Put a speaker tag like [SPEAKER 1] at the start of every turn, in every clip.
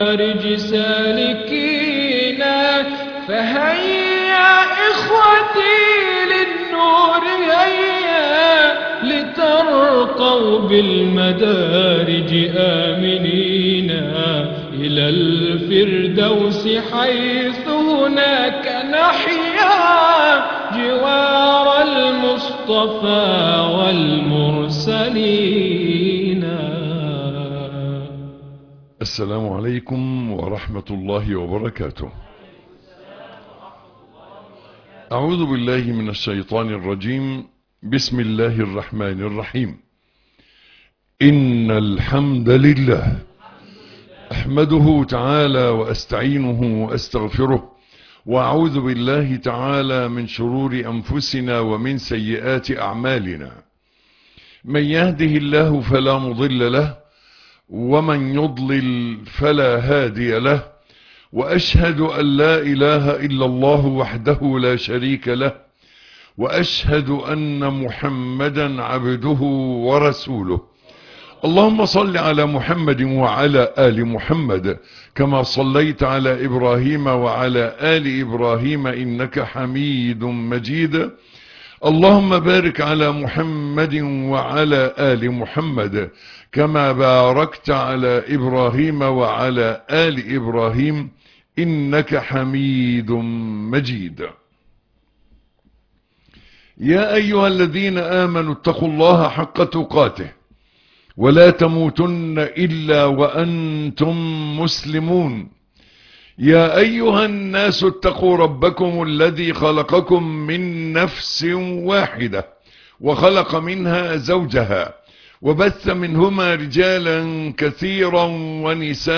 [SPEAKER 1] مدارج سالكينا فهيا إخوتي للنور هيا لترقوا بالمدارج آمنين إلى الفردوس حيث هناك نحيا جوار المصطفى والمرسلين
[SPEAKER 2] السلام عليكم ورحمة الله وبركاته أعوذ بالله من الشيطان الرجيم بسم الله الرحمن الرحيم إن الحمد لله أحمده تعالى وأستعينه وأستغفره وأعوذ بالله تعالى من شرور أنفسنا ومن سيئات أعمالنا من يهده الله فلا مضل له ومن يضلل فلا هادي له وأشهد أن لا إله إلا الله وحده لا شريك له وأشهد أن محمدا عبده ورسوله اللهم صل على محمد وعلى آل محمد كما صليت على إبراهيم وعلى آل إبراهيم إنك حميد مجيد اللهم بارك على محمد وعلى آل محمد كما باركت على إبراهيم وعلى آل إبراهيم إنك حميد مجيد يا أيها الذين آمنوا اتقوا الله حق تقاته ولا تموتن إلا وأنتم مسلمون يا أيها الناس اتقوا ربكم الذي خلقكم من نفس واحدة وخلق منها زوجها وبث منهما رجالا كثيرا ونساء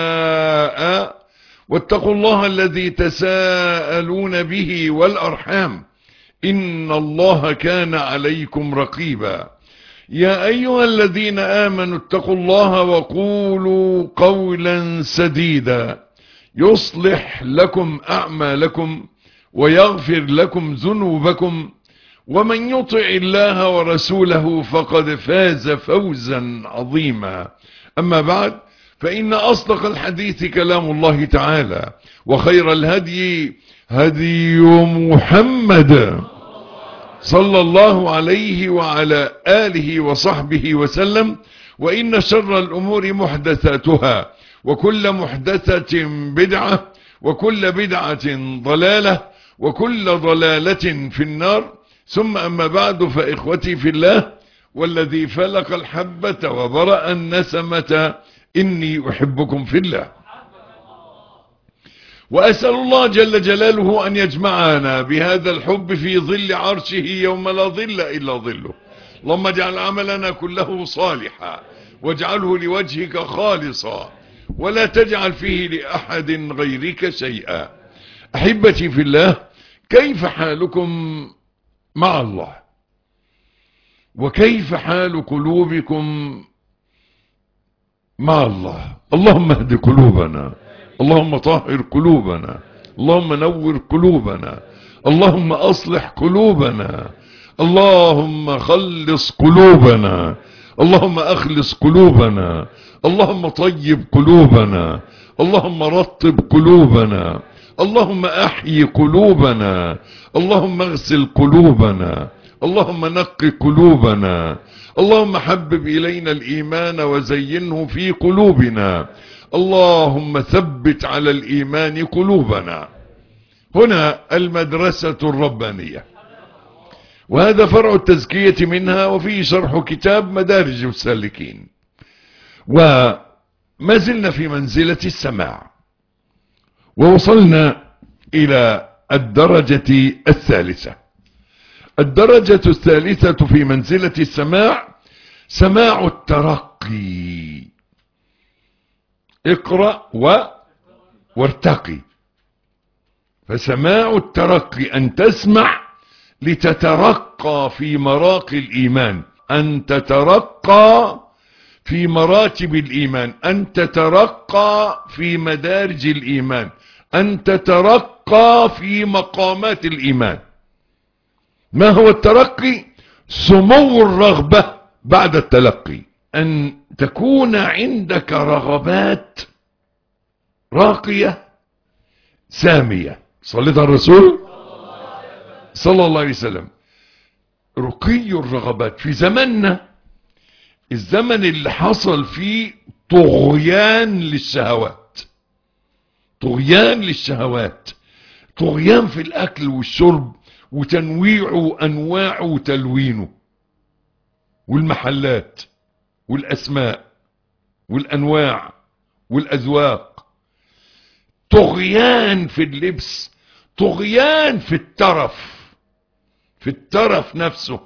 [SPEAKER 2] واتقوا الله الذي تساءلون به والأرحام إن الله كان عليكم رقيبا يا أيها الذين آمنوا اتقوا الله وقولوا قولا سديدا يصلح لكم أعمالكم ويغفر لكم ذنوبكم ومن يطع الله ورسوله فقد فاز فوزا عظيما أما بعد فإن أصدق الحديث كلام الله تعالى وخير الهدي هدي محمد صلى الله عليه وعلى آله وصحبه وسلم وإن شر الأمور محدثاتها وكل محدثة بدعة وكل بدعة ضلالة وكل ضلالة في النار ثم أما بعد فإخوتي في الله والذي فلق الحبة وبرأ النسمة إني أحبكم في الله وأسأل الله جل جلاله أن يجمعنا بهذا الحب في ظل عرشه يوم لا ظل إلا ظله اللهم اجعل عملنا كله صالحا واجعله لوجهك خالصا ولا تجعل فيه لأحد غيرك شيئا أحبتي في الله كيف حالكم مع الله وكيف حال قلوبكم مع الله اللهم اهد قلوبنا اللهم طهر قلوبنا اللهم نور قلوبنا اللهم أصلح قلوبنا اللهم خلص قلوبنا اللهم أخلص قلوبنا اللهم طيب قلوبنا اللهم رطب قلوبنا اللهم أحيي قلوبنا اللهم اغسل قلوبنا اللهم نقي قلوبنا اللهم حبب إلينا الإيمان وزينه في قلوبنا اللهم ثبت على الإيمان قلوبنا هنا المدرسة الربانية وهذا فرع التزكية منها وفيه شرح كتاب مدارج السالكين وما زلنا في منزلة السماع ووصلنا إلى الدرجة الثالثة الدرجة الثالثة في منزلة السماع سماع الترقي اقرأ و وارتقي فسماع الترقي أن تسمع لتترقى في مراقي الإيمان أن تترقى في مراتب الإيمان أن تترقى في مدارج الإيمان أن تترقى في مقامات الإيمان ما هو الترقي سمو الرغبة بعد التلقي أن تكون عندك رغبات راقية سامية صليت على الرسول صلى الله عليه وسلم رقي الرغبات في زماننا الزمن اللي حصل فيه طغيان للشهوات طغيان للشهوات طغيان في الاكل والشرب وتنويعه انواعه وتلوينه والمحلات والاسماء والانواع والاذواق طغيان في اللبس طغيان في الترف في الترف نفسه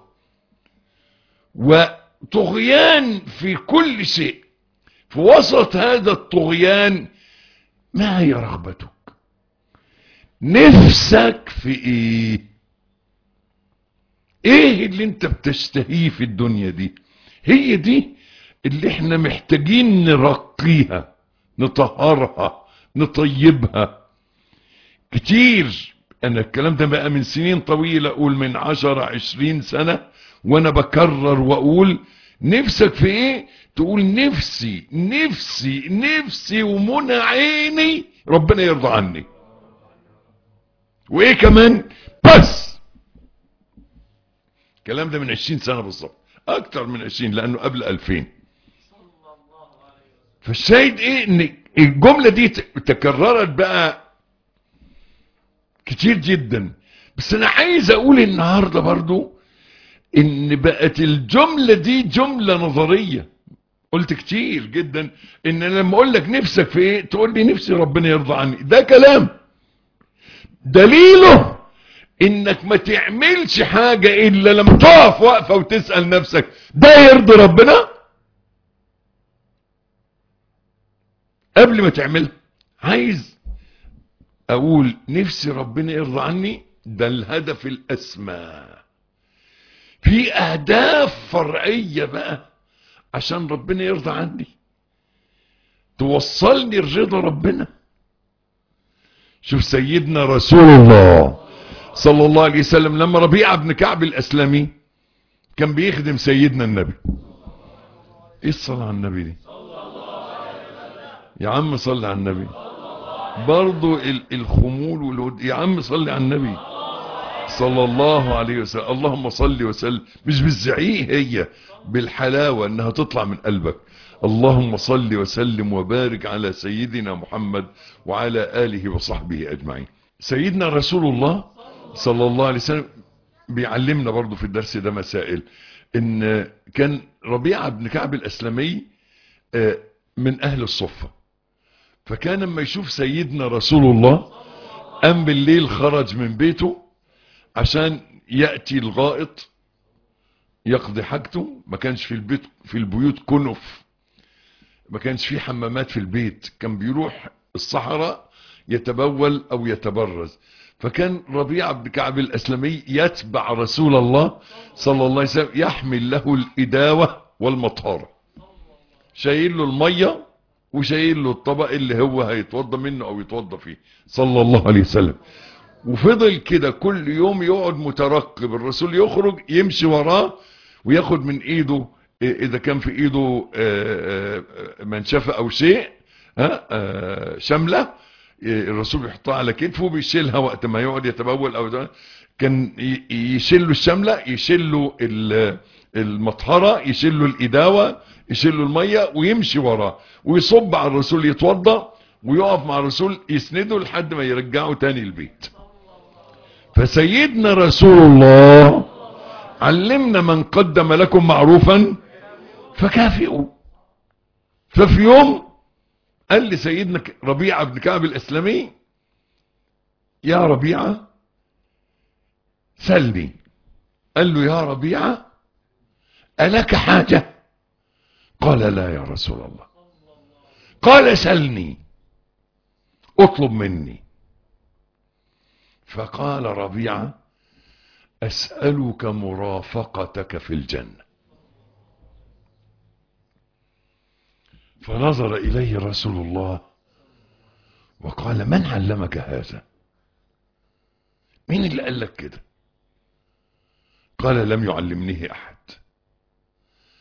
[SPEAKER 2] وطغيان في كل شيء في وسط هذا الطغيان ما هي رغبتك نفسك في ايه ايه اللي انت بتشتهيه في الدنيا دي هي دي اللي احنا محتاجين نرقيها نطهرها نطيبها كتير انا الكلام ده بقى من سنين طويلة اقول من عشر عشرين سنة وانا بكرر واقول نفسك في ايه تقول نفسي نفسي نفسي ومنى عيني ربنا يرضى عني وايه كمان بس الكلام ده من عشرين سنة بالظبط اكتر من عشرين لانه قبل الفين فالشاهد ايه ان الجملة دي تكررت بقى كتير جدا بس انا عايز اقول النهاردة برضو ان بقت الجملة دي جملة نظرية قلت كتير جدا ان أنا لما اقول لك نفسك في ايه تقول لي نفسي ربنا يرضى عني ده كلام دليله انك ما تعملش حاجة الا لما تقف واقفة وتسأل نفسك ده يرضي ربنا قبل ما تعملها عايز اقول نفسي ربنا يرضى عني ده الهدف الاسمى في اهداف فرعية بقى عشان ربنا يرضى عني توصلني الرضا ربنا شوف سيدنا رسول الله صلى الله عليه وسلم لما ربيعة بن كعب الاسلمي كان بيخدم سيدنا النبي ايه الصلاة على النبي دي يا عم صلي على النبي برضو ال- الخمول والود يا عم صلي على النبي صلى الله عليه وسلم اللهم صل وسلم مش بالزعيق هي بالحلاوة انها تطلع من قلبك اللهم صل وسلم وبارك على سيدنا محمد وعلى آله وصحبه أجمعين سيدنا رسول الله صلى الله عليه وسلم بيعلمنا برضو في الدرس ده مسائل ان كان ربيعة بن كعب الأسلمي آه، من أهل الصفة فكان لما يشوف سيدنا رسول الله قام بالليل خرج من بيته عشان يأتي الغائط يقضي حاجته ما كانش في البيت في البيوت كنف ما كانش في حمامات في البيت كان بيروح الصحراء يتبول او يتبرز فكان ربيع بن كعب الاسلمي يتبع رسول الله صلى الله عليه وسلم يحمل له الاداوة والمطهرة شايل له المية وشايل له الطبق اللي هو هيتوضى منه او يتوضى فيه صلى الله عليه وسلم وفضل كده كل يوم يقعد مترقب الرسول يخرج يمشي وراه وياخد من ايده اذا كان في ايده آه، آه، منشفة او شيء ها آه، شملة آه، الرسول بيحطها على كتفه بيشيلها وقت ما يقعد يتبول او ده كان ي- يشيل له الشملة يشيل له ال- المطهرة يشيل له الإداوة يشيل له المية ويمشي وراه ويصب على الرسول يتوضى ويقف مع الرسول يسنده لحد ما يرجعه تاني البيت فسيدنا رسول الله علمنا من قدم لكم معروفا فكافئوا ففي يوم قال لسيدنا ربيعة بن كعب الإسلامي يا ربيعة سلني قال له يا ربيعة ألك حاجة قال لا يا رسول الله قال سلني اطلب مني فقال ربيعة أسألك مرافقتك في الجنة فنظر إليه رسول الله وقال من علمك هذا مين اللي قال لك كده قال لم يعلمنيه أحد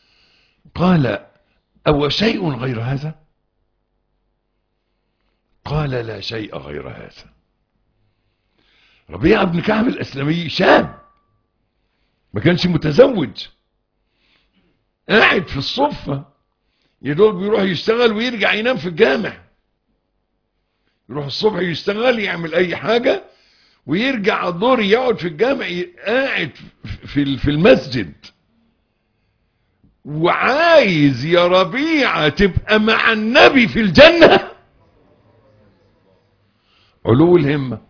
[SPEAKER 2] قال أو شيء غير هذا قال قال لا شيء غير هذا ربيعة بن كعب الأسلمي شاب ما كانش متزوج قاعد في الصفة يدوب بيروح يشتغل ويرجع ينام في الجامع يروح الصبح يشتغل يعمل اي حاجة ويرجع الظهر يقعد في الجامع قاعد في في المسجد وعايز يا ربيعة تبقى مع النبي في الجنة علو الهمة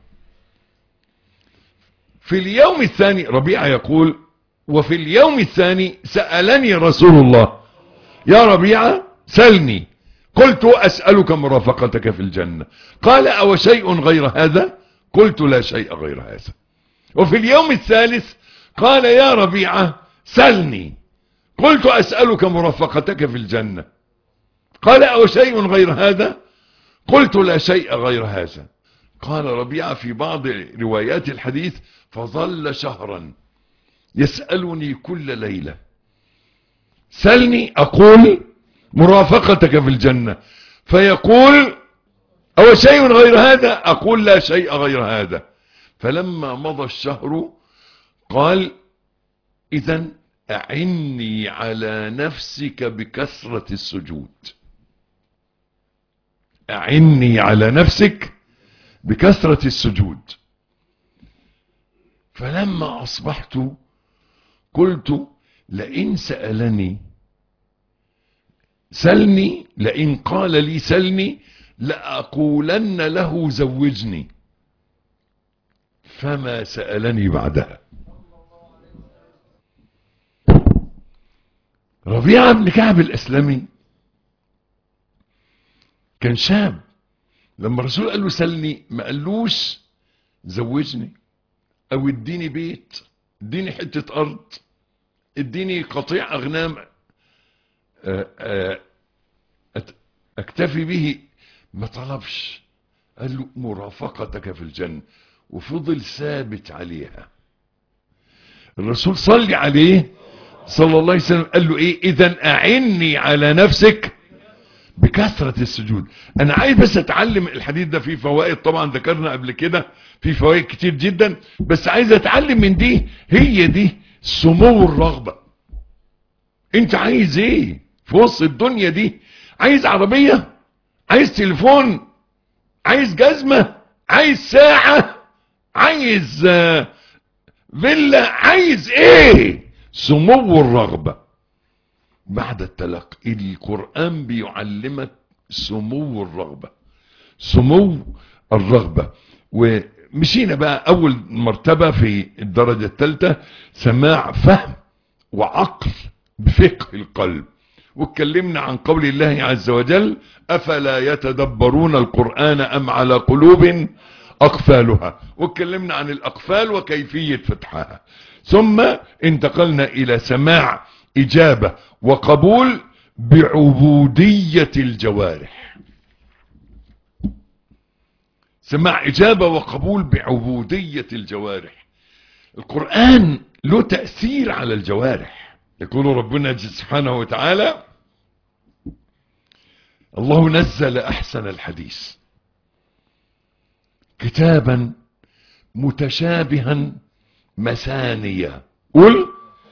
[SPEAKER 2] في اليوم الثاني ربيعة يقول وفي اليوم الثاني سألني رسول الله يا ربيعة سلني قلت أسألك مرافقتك في الجنة قال أو شيء غير هذا قلت لا شيء غير هذا وفي اليوم الثالث قال يا ربيعة سلني قلت أسألك مرافقتك في الجنة قال أو شيء غير هذا قلت لا شيء غير هذا قال ربيعة في بعض روايات الحديث فظل شهرا يسألني كل ليلة سلني أقول مرافقتك في الجنة فيقول أو شيء غير هذا أقول لا شيء غير هذا فلما مضى الشهر قال إذا أعني على نفسك بكثرة السجود أعني على نفسك بكثرة السجود فلما أصبحت قلت لئن سألني سلني لئن قال لي سلني لأقولن له زوجني فما سألني بعدها ربيعة بن كعب الأسلمي كان شاب لما الرسول قال له سلني ما قالوش زوجني او اديني بيت اديني حتة ارض اديني قطيع اغنام اكتفي به ما طلبش قال له مرافقتك في الجنة وفضل ثابت عليها الرسول صلي عليه صلى الله عليه وسلم قال له ايه اذا اعني على نفسك بكثرة السجود انا عايز بس اتعلم الحديث ده فيه فوائد طبعا ذكرنا قبل كده في فوائد كتير جدا بس عايز اتعلم من دي هي دي سمو الرغبة انت عايز ايه في وسط الدنيا دي عايز عربية عايز تليفون عايز جزمة عايز ساعة عايز فيلا عايز ايه سمو الرغبة بعد التلقي القرآن بيعلمك سمو الرغبة سمو الرغبة ومشينا بقى اول مرتبة في الدرجة الثالثة سماع فهم وعقل بفقه القلب واتكلمنا عن قول الله عز وجل افلا يتدبرون القرآن ام على قلوب اقفالها واتكلمنا عن الاقفال وكيفية فتحها ثم انتقلنا الى سماع اجابة وقبول بعبودية الجوارح سماع اجابة وقبول بعبودية الجوارح القرآن له تأثير على الجوارح يقول ربنا سبحانه وتعالى الله نزل احسن الحديث كتابا متشابها مثانيا قل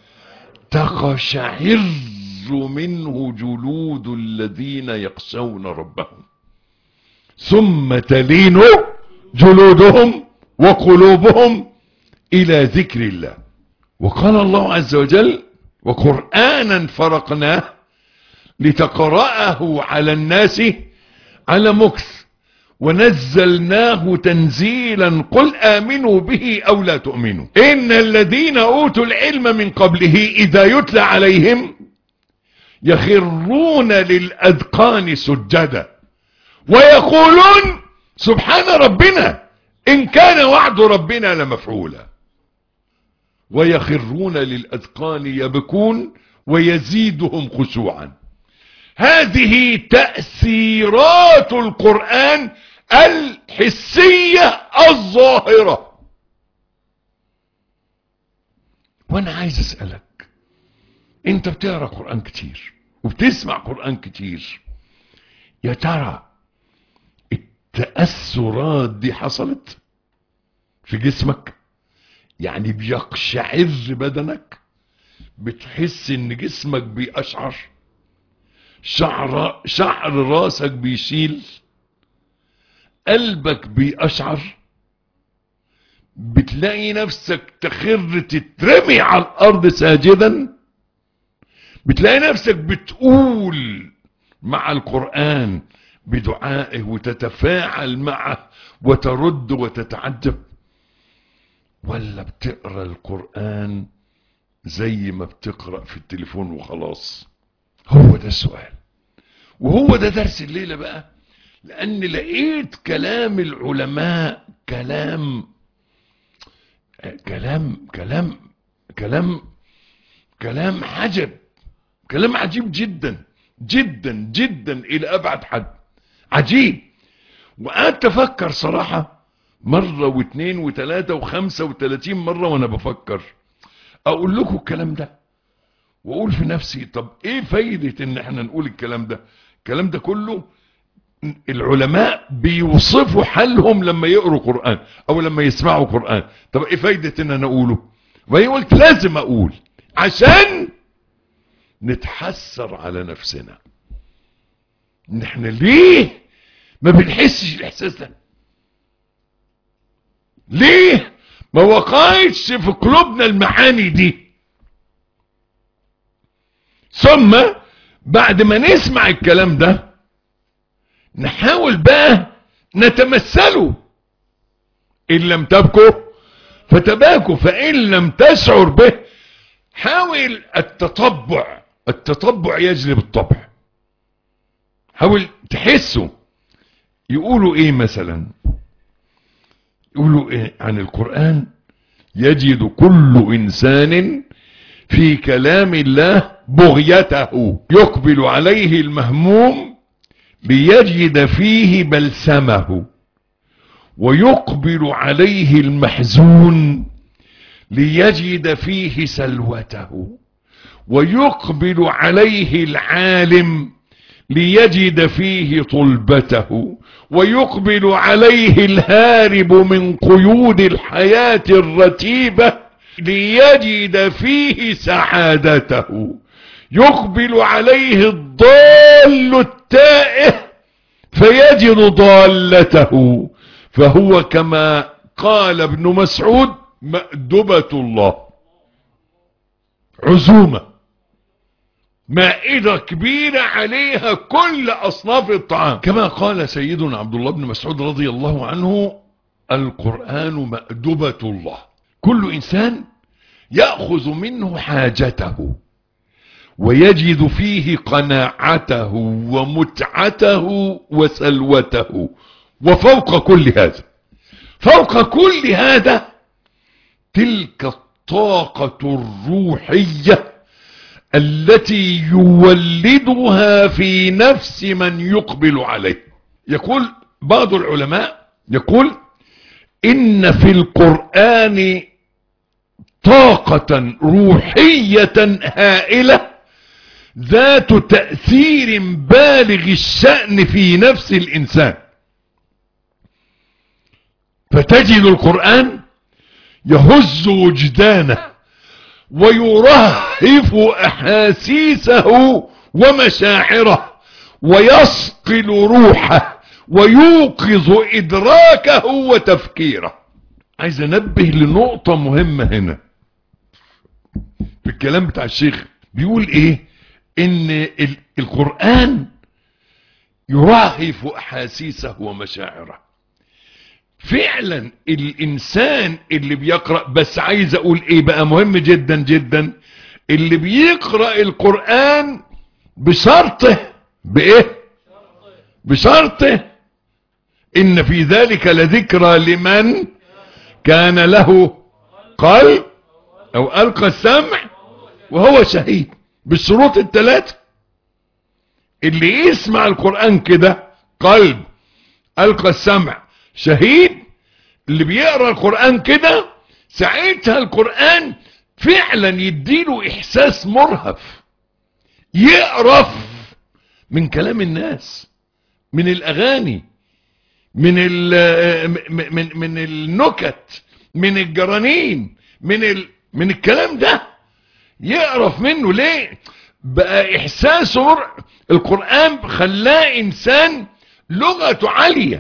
[SPEAKER 2] تقشعر منه جلود الذين يخشون ربهم ثم تلين جلودهم وقلوبهم الى ذكر الله وقال الله عز وجل وقرآنا فرقناه لتقرأه على الناس على مكث ونزلناه تنزيلا قل آمنوا به أو لا تؤمنوا إن الذين أوتوا العلم من قبله إذا يتلى عليهم يخرون للأذقان سجدا ويقولون سبحان ربنا إن كان وعد ربنا لمفعولا ويخرون للأذقان يبكون ويزيدهم خشوعا هذه تأثيرات القرآن الحسية الظاهرة وانا عايز اسألك انت بتقرأ قرآن كتير وبتسمع قرآن كتير يا ترى التأثرات دي حصلت في جسمك يعني بيقشعر بدنك بتحس ان جسمك بيقشعر شعر شعر راسك بيشيل قلبك بيقشعر بتلاقي نفسك تخر تترمي على الارض ساجدا بتلاقي نفسك بتقول مع القرآن بدعائه وتتفاعل معه وترد وتتعجب ولا بتقرا القرآن زي ما بتقرأ في التليفون وخلاص هو ده السؤال وهو ده درس الليلة بقى لأن لقيت كلام العلماء كلام كلام كلام كلام كلام عجب كلام عجيب جدا جدا جدا إلى أبعد حد عجيب وقعدت أفكر صراحة مرة واثنين وثلاثة وخمسة وثلاثين مرة وأنا بفكر أقول لكم الكلام ده واقول في نفسي طب ايه فايدة ان احنا نقول الكلام ده الكلام ده كله العلماء بيوصفوا حالهم لما يقروا قرآن او لما يسمعوا قرآن طب ايه فايدة ان انا اقوله وهي قلت لازم اقول عشان نتحسر على نفسنا ان احنا ليه ما بنحسش الاحساس ده ليه ما وقعتش في قلوبنا المعاني دي ثم بعد ما نسمع الكلام ده نحاول بقى نتمثله ان لم تبكوا فتباكوا فان لم تشعر به حاول التطبع التطبع يجلب الطبع حاول تحسه يقولوا ايه مثلا يقولوا ايه عن القرآن يجد كل انسان في كلام الله بغيته يقبل عليه المهموم ليجد فيه بلسمه ويقبل عليه المحزون ليجد فيه سلوته ويقبل عليه العالم ليجد فيه طلبته ويقبل عليه الهارب من قيود الحياة الرتيبة ليجد فيه سعادته يقبل عليه الضال التائه فيجد ضالته فهو كما قال ابن مسعود مأدبة الله عزومة مائدة كبيرة عليها كل أصناف الطعام كما قال سيدنا عبد الله بن مسعود رضي الله عنه القرآن مأدبة الله كل إنسان يأخذ منه حاجته ويجد فيه قناعته ومتعته وسلوته وفوق كل هذا فوق كل هذا تلك الطاقة الروحية التي يولدها في نفس من يقبل عليه يقول بعض العلماء يقول إن في القرآن طاقة روحية هائلة ذات تأثير بالغ الشأن في نفس الإنسان فتجد القرآن يهز وجدانه ويرهف أحاسيسه ومشاعره ويصقل روحه ويوقظ إدراكه وتفكيره عايز انبه لنقطة مهمة هنا في الكلام بتاع الشيخ بيقول ايه ان القرآن يرهف احاسيسه ومشاعره فعلا الانسان اللي بيقرأ بس عايز اقول ايه بقى مهم جدا جدا اللي بيقرأ القرآن بشرطه بايه بشرطه ان في ذلك لذكرى لمن كان له قلب او القى السمع وهو شهيد بالشروط الثلاثة اللي يسمع القرآن كده قلب القى السمع شهيد اللي بيقرأ القرآن كده ساعتها القرآن فعلا يديله احساس مرهف يقرف من كلام الناس من الاغاني من ال من من, من النكت من الجرانين من ال من الكلام ده يقرف منه ليه بقى احساسه القرآن خلاه انسان لغته عالية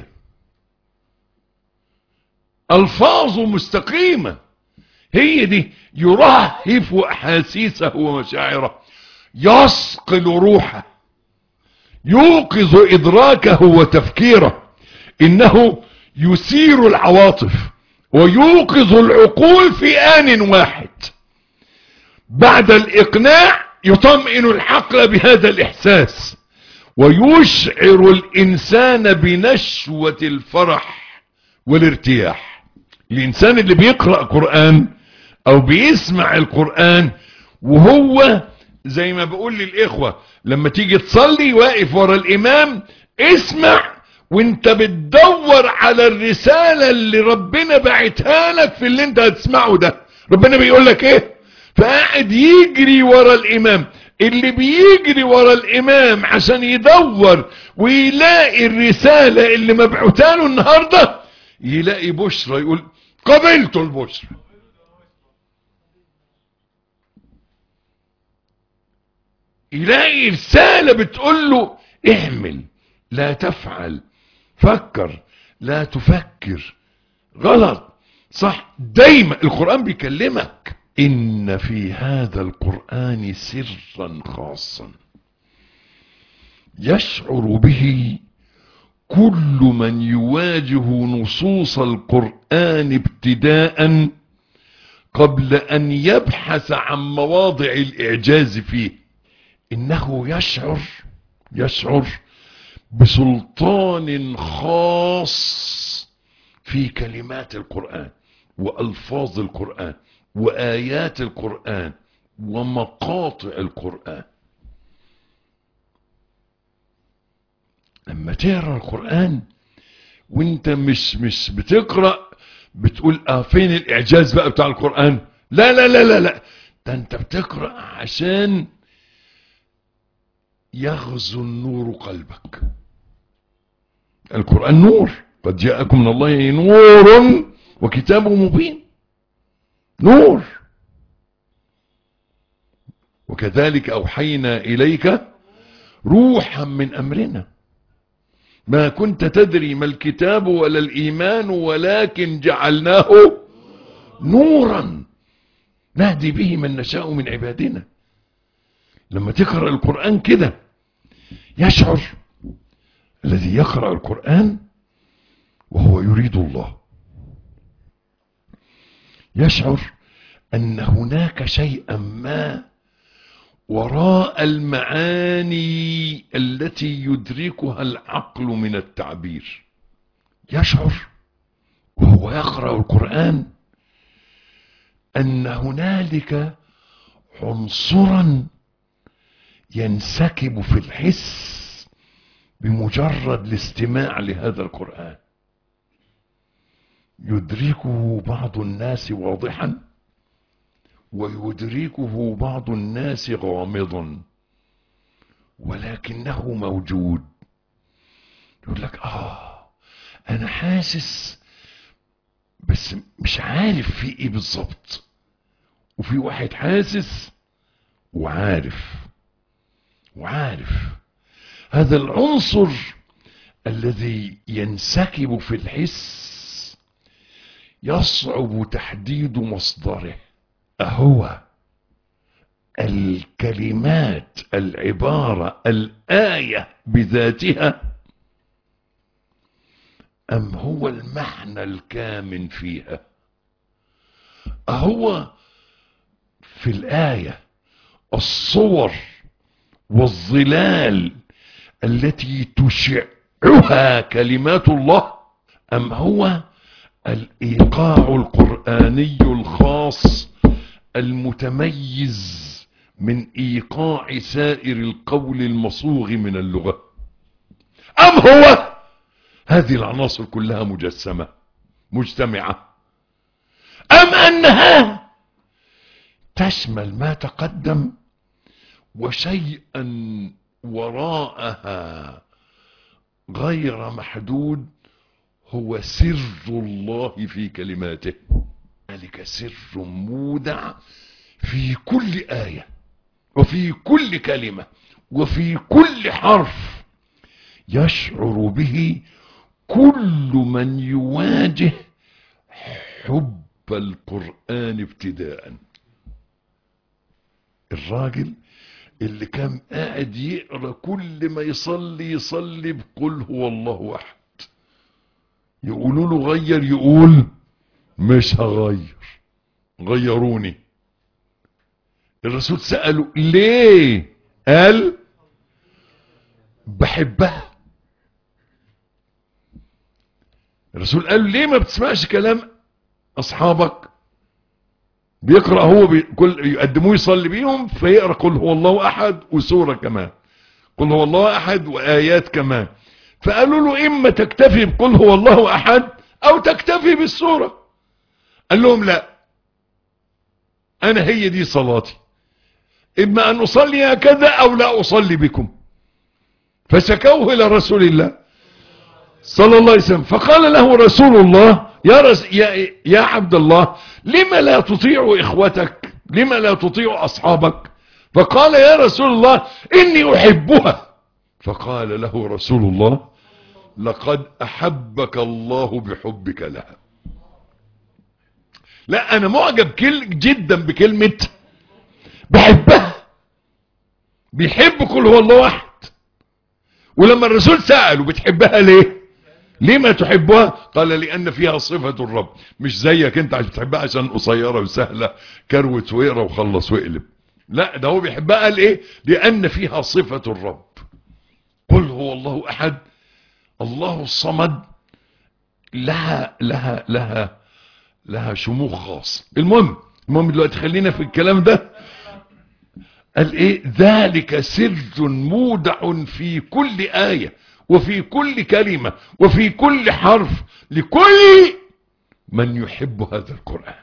[SPEAKER 2] الفاظه مستقيمة هي دي يرهف احاسيسه ومشاعره يصقل روحه يوقظ ادراكه وتفكيره انه يثير العواطف ويوقظ العقول في ان واحد بعد الاقناع يطمئن الحقل بهذا الاحساس ويشعر الانسان بنشوة الفرح والارتياح الانسان اللي بيقرأ قرآن او بيسمع القرآن وهو زي ما بقول للاخوة لما تيجي تصلي واقف ورا الامام اسمع وانت بتدور على الرسالة اللي ربنا بعتها لك في اللي انت هتسمعه ده ربنا بيقول لك ايه فقاعد يجري ورا الامام اللي بيجري ورا الامام عشان يدور ويلاقي الرسالة اللي مبعوتها له النهاردة يلاقي بشرى يقول قبلت البشرى يلاقي رسالة بتقول له اعمل لا تفعل فكر لا تفكر غلط صح دايما القرآن بيكلمك إن في هذا القرآن سرا خاصا يشعر به كل من يواجه نصوص القرآن ابتداء قبل أن يبحث عن مواضع الإعجاز فيه إنه يشعر يشعر بسلطان خاص في كلمات القرآن وألفاظ القرآن وآيات القرآن ومقاطع القرآن لما تقرا القرآن وانت مش مش بتقرأ بتقول اه فين الاعجاز بقى بتاع القرآن لا لا لا لا لا ده انت بتقرأ عشان يغزو النور قلبك القرآن نور قد جاءكم من الله نور وكتاب مبين نور وكذلك أوحينا إليك روحا من أمرنا ما كنت تدري ما الكتاب ولا الإيمان ولكن جعلناه نورا نهدي به من نشاء من عبادنا لما تقرأ القرآن كده يشعر الذي يقرأ القرآن وهو يريد الله يشعر أن هناك شيئا ما وراء المعاني التي يدركها العقل من التعبير يشعر وهو يقرأ القرآن أن هنالك عنصرا ينسكب في الحس بمجرد الاستماع لهذا القرآن يدركه بعض الناس واضحا ويدركه بعض الناس غامضا ولكنه موجود يقول لك اه انا حاسس بس مش عارف في ايه بالظبط وفي واحد حاسس وعارف وعارف هذا العنصر الذي ينسكب في الحس يصعب تحديد مصدره أهو الكلمات العبارة الآية بذاتها أم هو المعنى الكامن فيها أهو في الآية الصور والظلال التي تشعها كلمات الله أم هو الإيقاع القرآني الخاص المتميز من إيقاع سائر القول المصوغ من اللغة أم هو هذه العناصر كلها مجسمة مجتمعة أم أنها تشمل ما تقدم وشيئا وراءها غير محدود هو سر الله في كلماته ذلك سر مودع في كل آية وفي كل كلمة وفي كل حرف يشعر به كل من يواجه حب القرآن ابتداء الراجل اللي كان قاعد يقرا كل ما يصلي يصلي بقل هو الله احد يقولوا له غير يقول مش هغير غيروني الرسول سأله ليه قال بحبها الرسول قال ليه ما بتسمعش كلام اصحابك بيقرأ هو بي كل يقدموه يصلي بيهم فيقرأ قل هو الله احد وسورة كمان قل هو الله احد وايات كمان فقالوا له اما تكتفي بقل هو الله احد او تكتفي بالسورة قال لهم لا انا هي دي صلاتي اما ان اصلي هكذا او لا اصلي بكم فشكوه الى رسول الله صلى الله عليه وسلم فقال له رسول الله يا, رس يا, يا عبد الله لما لا تطيع اخوتك لما لا تطيع اصحابك فقال يا رسول الله اني احبها فقال له رسول الله لقد احبك الله بحبك لها لا انا معجب كل جدا بكلمة بحبها بيحب كل هو الله واحد ولما الرسول سأله بتحبها ليه ليه ما تحبها قال لان فيها صفة الرب مش زيك انت عشان بتحبها عشان قصيرة وسهلة كروت ويقرا وخلص ويقلب لا ده هو بيحبها قال ايه لان فيها صفة الرب قل هو الله احد الله الصمد لها لها لها لها شموخ خاص المهم المهم دلوقتي خلينا في الكلام ده قال ايه ذلك سر مودع في كل آية وفي كل كلمة وفي كل حرف لكل من يحب هذا القرآن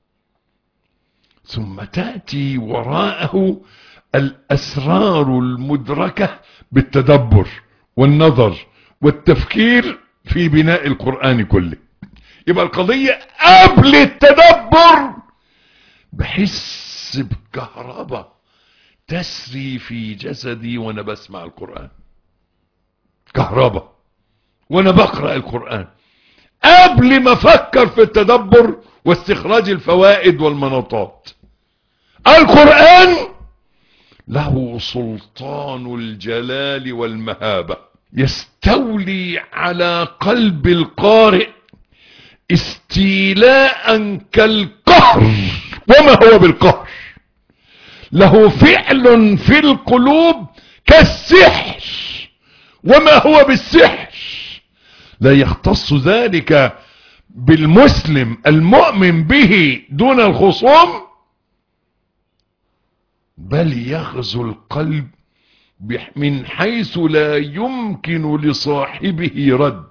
[SPEAKER 2] ثم تأتي وراءه الأسرار المدركة بالتدبر والنظر والتفكير في بناء القرآن كله يبقى القضية قبل التدبر بحس بكهرباء تسري في جسدي وانا بسمع القرآن كهرباء وانا بقرأ القرآن قبل ما افكر في التدبر واستخراج الفوائد والمناطات القرآن له سلطان الجلال والمهابة يستولي على قلب القارئ استيلاء كالقهر وما هو بالقهر له فعل في القلوب كالسحر وما هو بالسحر لا يختص ذلك بالمسلم المؤمن به دون الخصوم بل يغزو القلب من حيث لا يمكن لصاحبه رد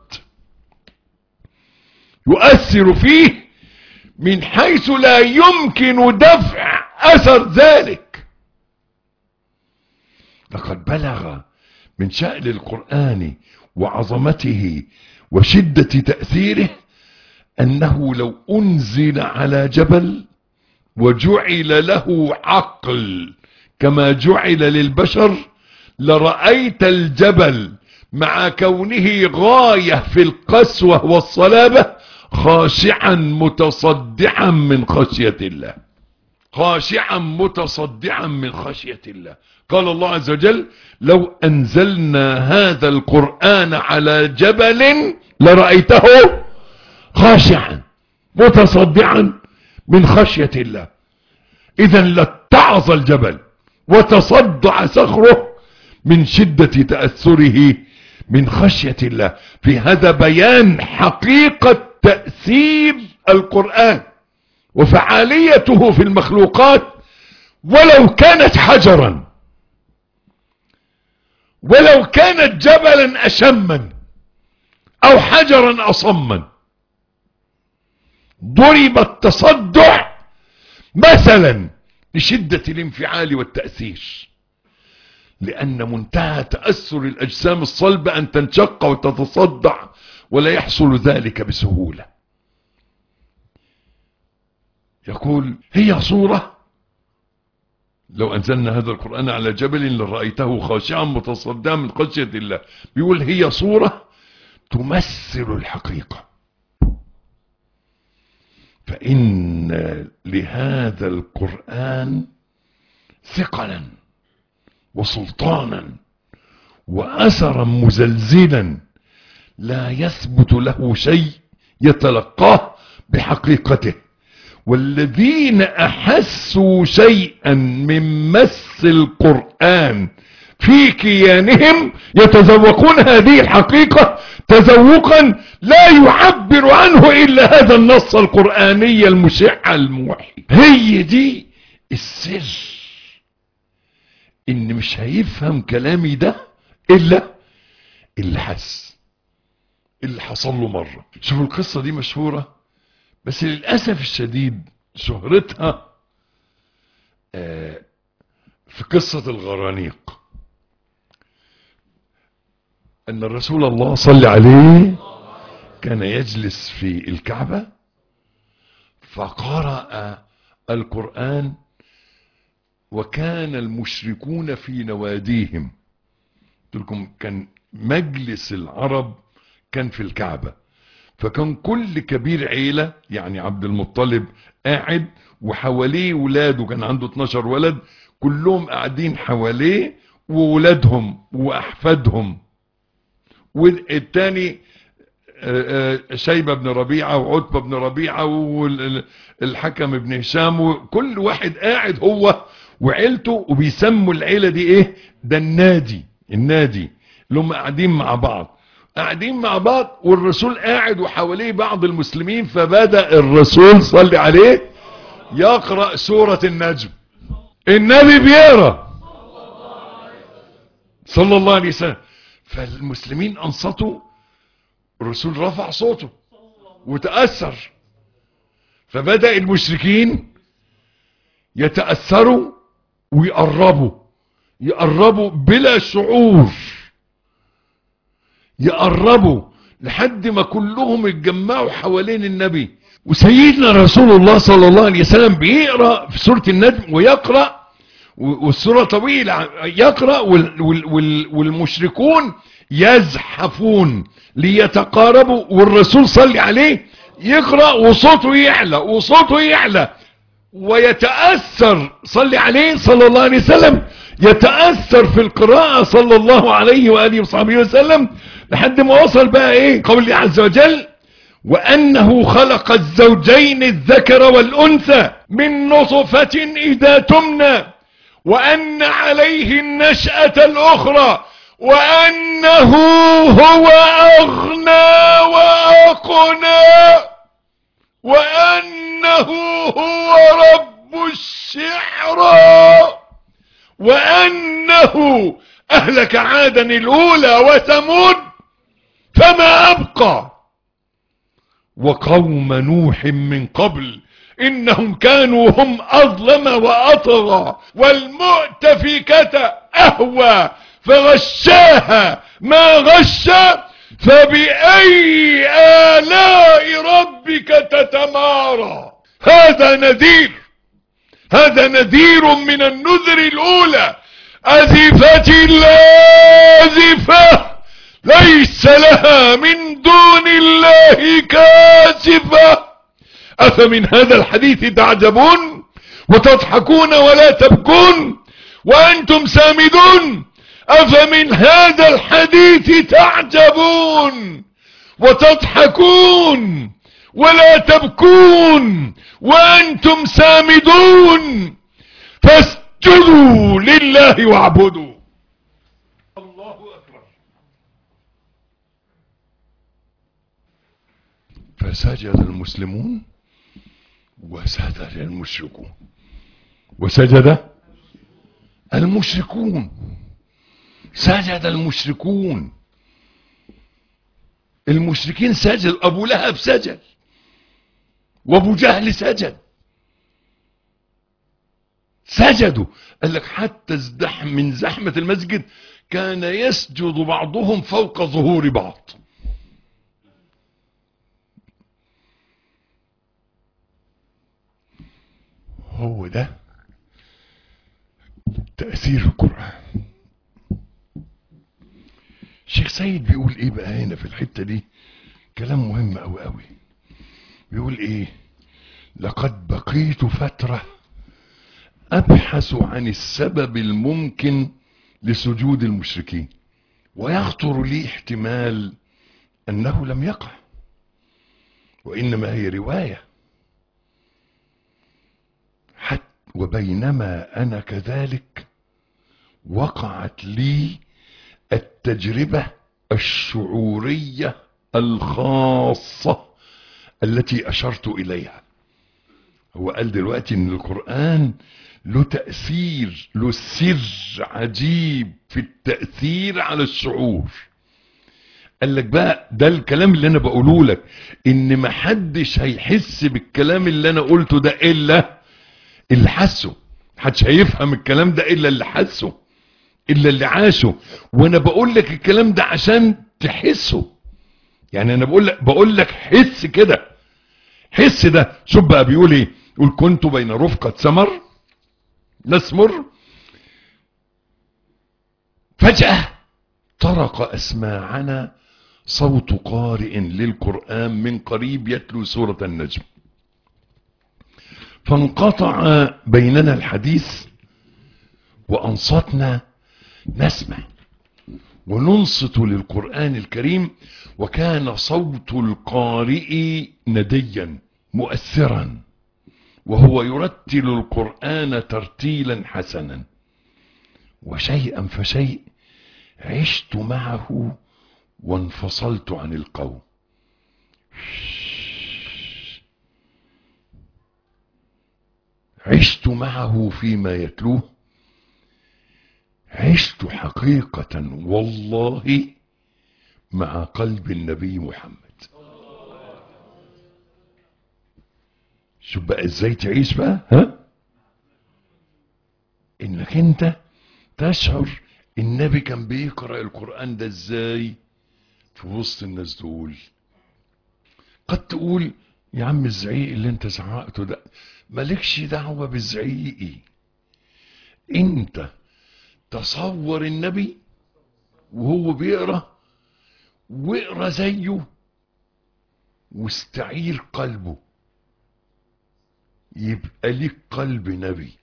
[SPEAKER 2] يؤثر فيه من حيث لا يمكن دفع اثر ذلك لقد بلغ من شأن القرآن وعظمته وشدة تأثيره أنه لو أنزل على جبل وجعل له عقل كما جعل للبشر لرأيت الجبل مع كونه غاية في القسوة والصلابة خاشعا متصدعا من خشية الله خاشعا متصدعا من خشية الله قال الله عز وجل لو أنزلنا هذا القرآن على جبل لرأيته خاشعا متصدعا من خشية الله إذا لاتعظ الجبل وتصدع صخره من شدة تأثره من خشية الله في هذا بيان حقيقة تأثير القرآن وفعاليته في المخلوقات ولو كانت حجرا ولو كانت جبلا أشما أو حجرا أصما ضرب التصدع مثلا لشدة الانفعال والتأثير لأن منتهى تأثر الأجسام الصلبة أن تنشق وتتصدع ولا يحصل ذلك بسهولة يقول هي صورة لو أنزلنا هذا القرآن على جبل لرأيته خاشعا متصدعا من خشية الله بيقول هي صورة تمثل الحقيقة فإن لهذا القرآن ثقلا وسلطانا وأثرا مزلزلا لا يثبت له شيء يتلقاه بحقيقته والذين أحسوا شيئا من مس القرآن في كيانهم يتذوقون هذه الحقيقة تذوقا لا يعبر عنه إلا هذا النص القرآني المشع الموحي هي دي السر إن مش هيفهم كلامي ده إلا اللي حس اللي حصل له مرة شوفوا القصة دي مشهورة بس للأسف الشديد شهرتها آه في قصة الغرانيق أن الرسول الله صلى عليه كان يجلس في الكعبة فقرأ القرآن وكان المشركون في نواديهم قلت لكم كان مجلس العرب كان في الكعبة فكان كل كبير عيلة يعني عبد المطلب قاعد وحواليه ولاده كان عنده 12 ولد كلهم قاعدين حواليه وولادهم واحفادهم والتاني شيبة بن ربيعة وعتبة بن ربيعة والحكم بن هشام وكل واحد قاعد هو وعيلته وبيسموا العيلة دي ايه ده النادي النادي اللي هم قاعدين مع بعض قاعدين مع بعض والرسول قاعد وحواليه بعض المسلمين فبدأ الرسول صلي عليه يقرأ سورة النجم النبي بيقرأ صلى الله عليه وسلم فالمسلمين انصتوا الرسول رفع صوته وتأثر فبدأ المشركين يتأثروا ويقربوا يقربوا بلا شعور يقربوا لحد ما كلهم اتجمعوا حوالين النبي وسيدنا رسول الله صلى الله عليه وسلم بيقرأ في سورة النجم ويقرأ والسورة طويلة يقرأ والمشركون يزحفون ليتقاربوا والرسول صلي عليه يقرأ وصوته يعلى وصوته يعلى ويتأثر صلي عليه صلى الله عليه وسلم يتأثر في القراءة صلى الله عليه وآله وصحبه وسلم لحد ما وصل بقى ايه قول الله عز وجل وأنه خلق الزوجين الذكر والأنثى من نطفة إذا تمنى وأن عليه النشأة الأخرى وأنه هو أغنى وأقنى وأنه هو رب الشعرى وأنه أهلك عادا الأولى وثمود فما أبقى وقوم نوح من قبل إنهم كانوا هم أظلم وأطغى والمؤتفكة أهوى فغشاها ما غشى فبأي آلاء ربك تتمارى هذا نذير هذا نذير من النذر الأولى أزفت الآزفة ليس لها من دون الله كاشفة أفمن هذا الحديث تعجبون وتضحكون ولا تبكون وأنتم سامدون أفمن هذا الحديث تعجبون وتضحكون ولا تبكون وأنتم سامدون فاسجدوا لله واعبدوا الله أكبر فسجد المسلمون وسجد المشركون وسجد المشركون سجد المشركون المشركين سجد ابو لهب سجد وابو جهل سجد سجدوا قال لك حتى ازدحم من زحمة المسجد كان يسجد بعضهم فوق ظهور بعض هو ده تأثير القرآن الشيخ سيد بيقول ايه بقى هنا في الحتة دي كلام مهم اوي اوي بيقول ايه لقد بقيت فترة ابحث عن السبب الممكن لسجود المشركين ويخطر لي احتمال انه لم يقع وانما هي رواية حتى وبينما انا كذلك وقعت لي التجربة الشعورية الخاصة التي أشرت إليها هو قال دلوقتي إن القرآن له تأثير له سر عجيب في التأثير على الشعور قال لك بقى ده الكلام اللي أنا بقوله لك إن محدش هيحس بالكلام اللي أنا قلته ده إلا اللي حسه محدش هيفهم الكلام ده إلا اللي حسه الا اللي عاشه وانا بقول لك الكلام ده عشان تحسه يعني انا بقول لك بقول لك حس كده حس ده شوف بقى بيقول ايه يقول كنت بين رفقة سمر نسمر فجأة طرق اسماعنا صوت قارئ للقرآن من قريب يتلو سورة النجم فانقطع بيننا الحديث وانصتنا نسمع وننصت للقرآن الكريم وكان صوت القارئ نديا مؤثرا وهو يرتل القرآن ترتيلا حسنا وشيئا فشيء عشت معه وانفصلت عن القوم عشت معه فيما يتلوه عشت حقيقة والله مع قلب النبي محمد شوف بقى ازاي تعيش بقى ها انك انت تشعر النبي كان بيقرأ القرآن ده ازاي في وسط الناس دول قد تقول يا عم الزعيق اللي انت زعقته ده مالكش دعوة بالزعيقي انت تصور النبي وهو بيقرا واقرا زيه واستعير قلبه يبقى ليك قلب نبي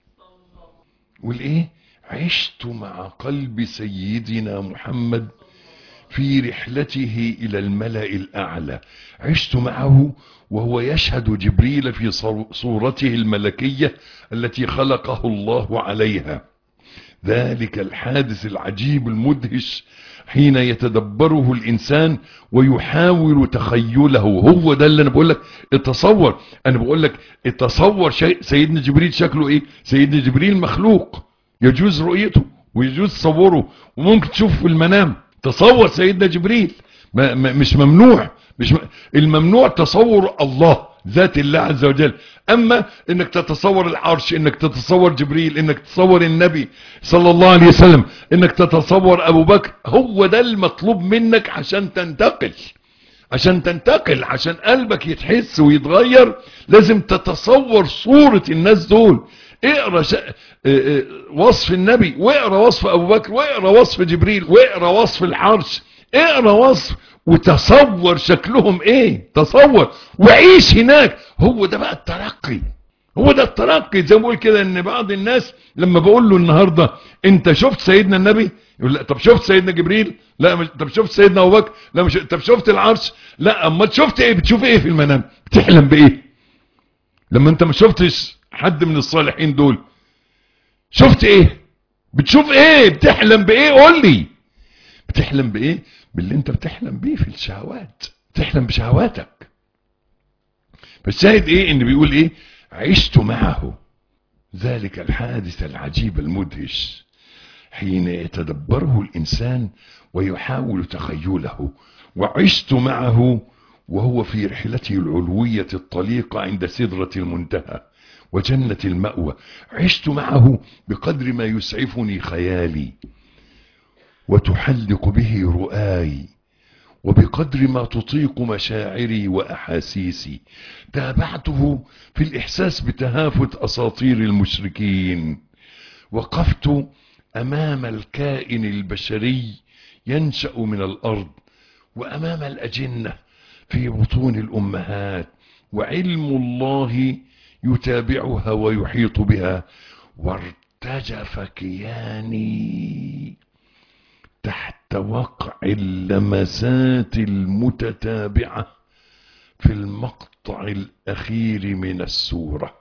[SPEAKER 2] والايه عشت مع قلب سيدنا محمد في رحلته الى الملأ الاعلى عشت معه وهو يشهد جبريل في صورته الملكية التي خلقه الله عليها ذلك الحادث العجيب المدهش حين يتدبره الانسان ويحاول تخيله هو ده اللي انا بقول لك اتصور انا بقول لك اتصور شيء سيدنا جبريل شكله ايه سيدنا جبريل مخلوق يجوز رؤيته ويجوز تصوره وممكن تشوفه في المنام تصور سيدنا جبريل ما ما مش ممنوع مش م... الممنوع تصور الله ذات الله عز وجل اما انك تتصور العرش انك تتصور جبريل انك تتصور النبي صلى الله عليه وسلم انك تتصور ابو بكر هو ده المطلوب منك عشان تنتقل عشان تنتقل عشان قلبك يتحس ويتغير لازم تتصور صورة الناس دول اقرا ش... اه اه وصف النبي واقرا وصف ابو بكر واقرا وصف جبريل واقرا وصف العرش اقرا وصف وتصور شكلهم ايه تصور وعيش هناك هو ده بقى الترقي هو ده الترقي زي ما بقول كده ان بعض الناس لما بقول له النهارده انت شفت سيدنا النبي يقول لا طب شفت سيدنا جبريل لا مش طب شفت سيدنا ابو بكر لا مش طب شفت العرش لا اما شفت ايه بتشوف ايه في المنام بتحلم بايه لما انت ما شفتش حد من الصالحين دول شفت ايه بتشوف ايه بتحلم بايه قول لي بتحلم بايه باللي انت بتحلم بيه في الشهوات بتحلم بشهواتك فالشاهد ايه ان بيقول ايه عشت معه ذلك الحادث العجيب المدهش حين يتدبره الانسان ويحاول تخيله وعشت معه وهو في رحلته العلوية الطليقة عند سدرة المنتهى وجنة المأوى عشت معه بقدر ما يسعفني خيالي وتحلق به رؤاي وبقدر ما تطيق مشاعري وأحاسيسي تابعته في الإحساس بتهافت أساطير المشركين وقفت أمام الكائن البشري ينشأ من الأرض وأمام الأجنة في بطون الأمهات وعلم الله يتابعها ويحيط بها وارتجف كياني تحت وقع اللمسات المتتابعة في المقطع الأخير من السورة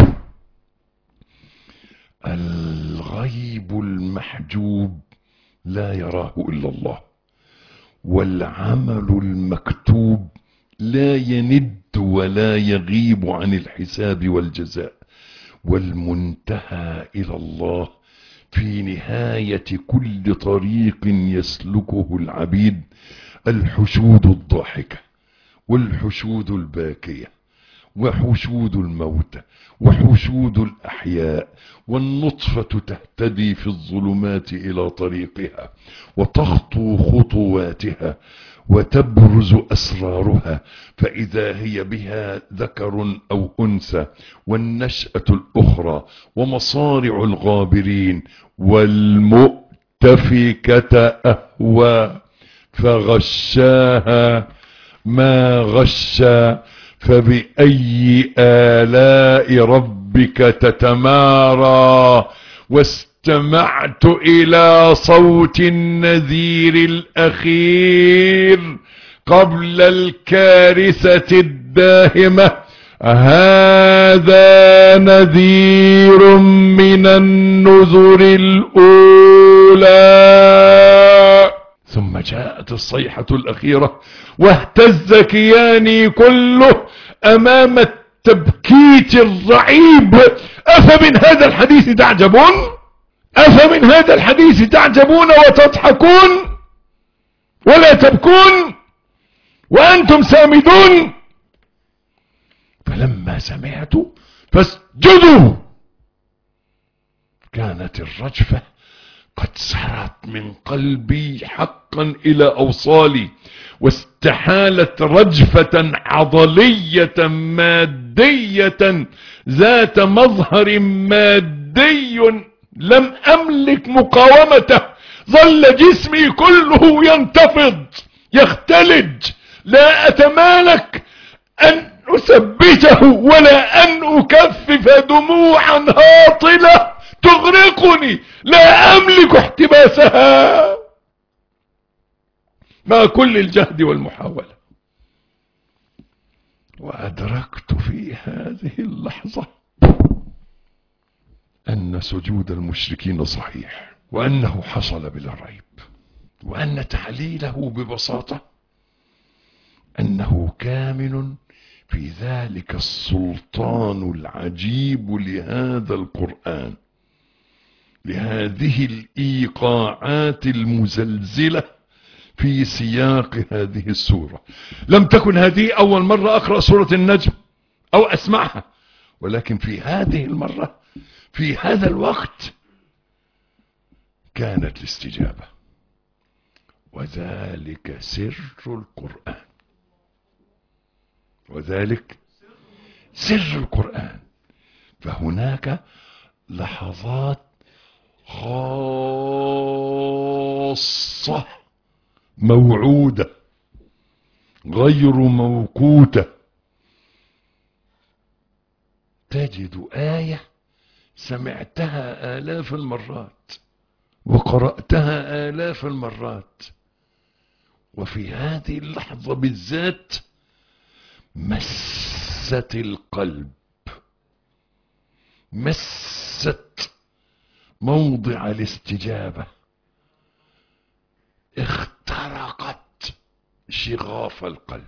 [SPEAKER 2] الغيب المحجوب لا يراه إلا الله والعمل المكتوب لا يند ولا يغيب عن الحساب والجزاء والمنتهى إلى الله في نهاية كل طريق يسلكه العبيد الحشود الضاحكة والحشود الباكية وحشود الموتى وحشود الأحياء والنطفة تهتدي في الظلمات إلى طريقها وتخطو خطواتها وتبرز أسرارها فإذا هي بها ذكر أو أنثى والنشأة الأخرى ومصارع الغابرين والمؤتفكة أهوى فغشاها ما غشا فبأي آلاء ربك تتمارى واستمعت إلى صوت النذير الأخير قبل الكارثة الداهمة هذا نذير من النذر الأولى ثم جاءت الصيحة الأخيرة واهتز كياني كله أمام التبكيت الرعيب أفمن هذا الحديث تعجبون أفمن هذا الحديث تعجبون وتضحكون ولا تبكون وأنتم سامدون فلما سمعت فاسجدوا كانت الرجفة قد سرت من قلبي حقا إلى أوصالي واستحالت رجفة عضلية مادية ذات مظهر مادي لم أملك مقاومته ظل جسمي كله ينتفض يختلج لا أتمالك أن أثبته ولا أن أكفف دموعا هاطلة تغرقني لا أملك احتباسها مع كل الجهد والمحاولة وأدركت في هذه اللحظة أن سجود المشركين صحيح وأنه حصل بلا ريب وأن تعليله ببساطة أنه كامن في ذلك السلطان العجيب لهذا القرآن لهذه الإيقاعات المزلزلة في سياق هذه السورة لم تكن هذه أول مرة أقرأ سورة النجم أو أسمعها ولكن في هذه المرة في هذا الوقت كانت الاستجابة وذلك سر القرآن وذلك سر القرآن فهناك لحظات خاصة موعودة غير موقوتة تجد آية سمعتها آلاف المرات وقرأتها آلاف المرات وفي هذه اللحظة بالذات مست القلب مست موضع الاستجابة اخترقت شغاف القلب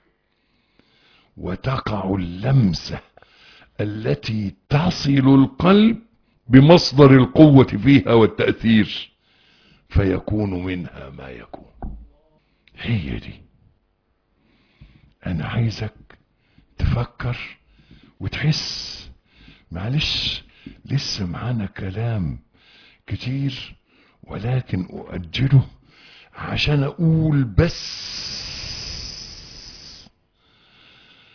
[SPEAKER 2] وتقع اللمسة التي تصل القلب بمصدر القوة فيها والتأثير فيكون منها ما يكون هي دي انا عايزك تفكر وتحس معلش لسه معانا كلام كتير ولكن اؤجله عشان اقول بس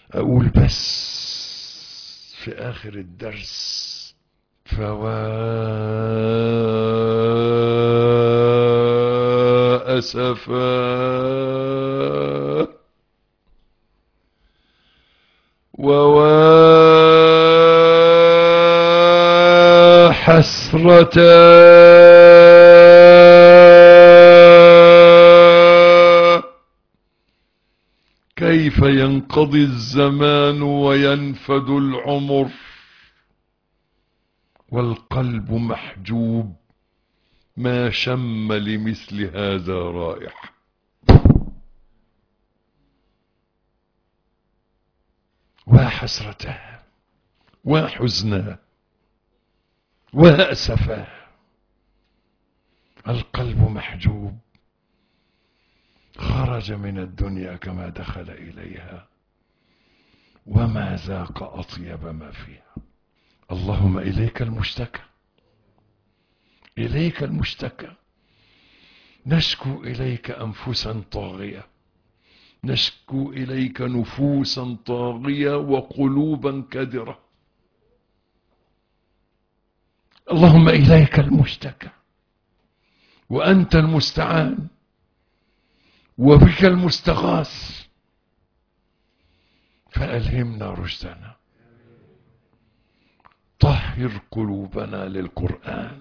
[SPEAKER 2] اقول بس في اخر الدرس فوا اسفا ووا حسرة كيف ينقضي الزمان وينفد العمر والقلب محجوب ما شم لمثل هذا رائحة وحسرته وحزنه وأسفه القلب محجوب خرج من الدنيا كما دخل إليها وما ذاق أطيب ما فيها اللهم إليك المشتكى إليك المشتكى نشكو إليك أنفسا طاغية نشكو إليك نفوسا طاغية وقلوبا كدرة اللهم إليك المشتكى وأنت المستعان وبك المستغاث فألهمنا رشدنا طهر قلوبنا للقرآن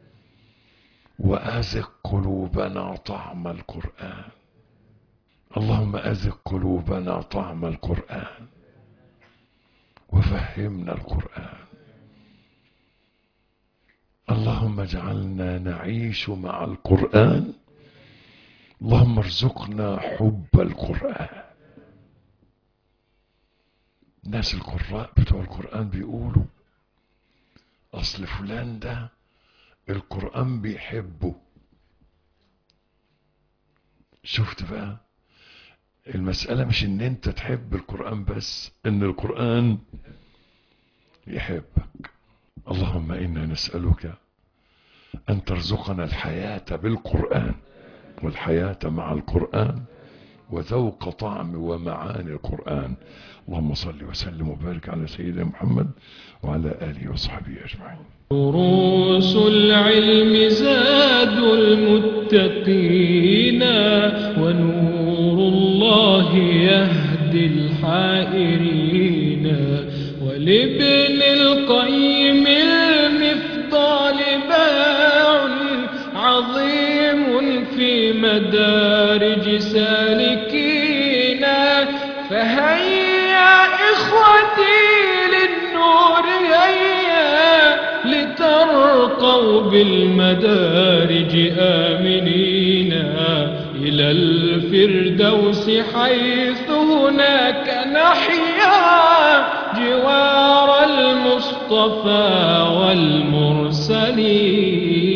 [SPEAKER 2] وأزق قلوبنا طعم القرآن اللهم أزق قلوبنا طعم القرآن وفهمنا القرآن اللهم اجعلنا نعيش مع القرآن اللهم ارزقنا حب القرآن ناس القراء بتوع القرآن بيقولوا أصل فلان ده القرآن بيحبه شفت بقى المسألة مش ان انت تحب القرآن بس ان القرآن يحبك اللهم انا نسألك ان ترزقنا الحياة بالقرآن والحياة مع القرآن وذوق طعم ومعاني القرآن اللهم صل وسلم وبارك على سيدنا محمد وعلى آله وصحبه أجمعين
[SPEAKER 1] دروس العلم زاد المتقين ونور الله يهدي الحائرين ولابن القيم المفضال باع عظيم في مدارج سالكين فهيا إخوتي للنور هيا لترقوا بالمدارج آمنين إلى الفردوس حيث هناك نحيا جوار المصطفى والمرسلين